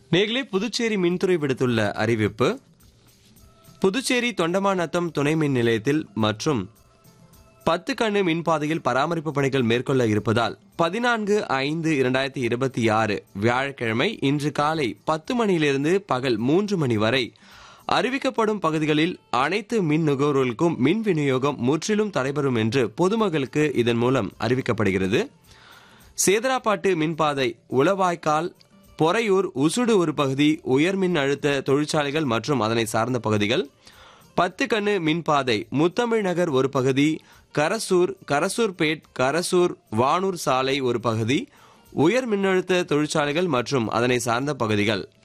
நேர்களே புதுச்சேரி மின்துறை விடுத்துள்ள அறிவிப்பு புதுச்சேரி தொண்டமாநத்தம் துணை மின் நிலையத்தில் மற்றும் பத்து கண்ணு மின்பாதையில் பராமரிப்பு பணிகள் மேற்கொள்ள இருப்பதால் பதினான்கு ஐந்து இரண்டாயிரத்தி இருபத்தி ஆறு வியாழக்கிழமை இன்று காலை பத்து மணியிலிருந்து பகல் மூன்று மணி வரை அறிவிக்கப்படும் பகுதிகளில் அனைத்து மின் நுகர்வோர்களுக்கும் மின் விநியோகம் முற்றிலும் தடைபெறும் என்று பொதுமக்களுக்கு இதன் மூலம் அறிவிக்கப்படுகிறது சேதராப்பாட்டு மின்பாதை உளவாய்க்கால் பொறையூர் உசுடு ஒரு பகுதி உயர் மின் அழுத்த தொழிற்சாலைகள் மற்றும் அதனை சார்ந்த பகுதிகள் பத்து கண்ணு மின்பாதை முத்தமிழ் நகர் ஒரு பகுதி கரசூர் கரசூர்பேட் கரசூர் வானூர் சாலை ஒரு பகுதி உயர் மின்னழுத்த தொழிற்சாலைகள் மற்றும் அதனை சார்ந்த பகுதிகள்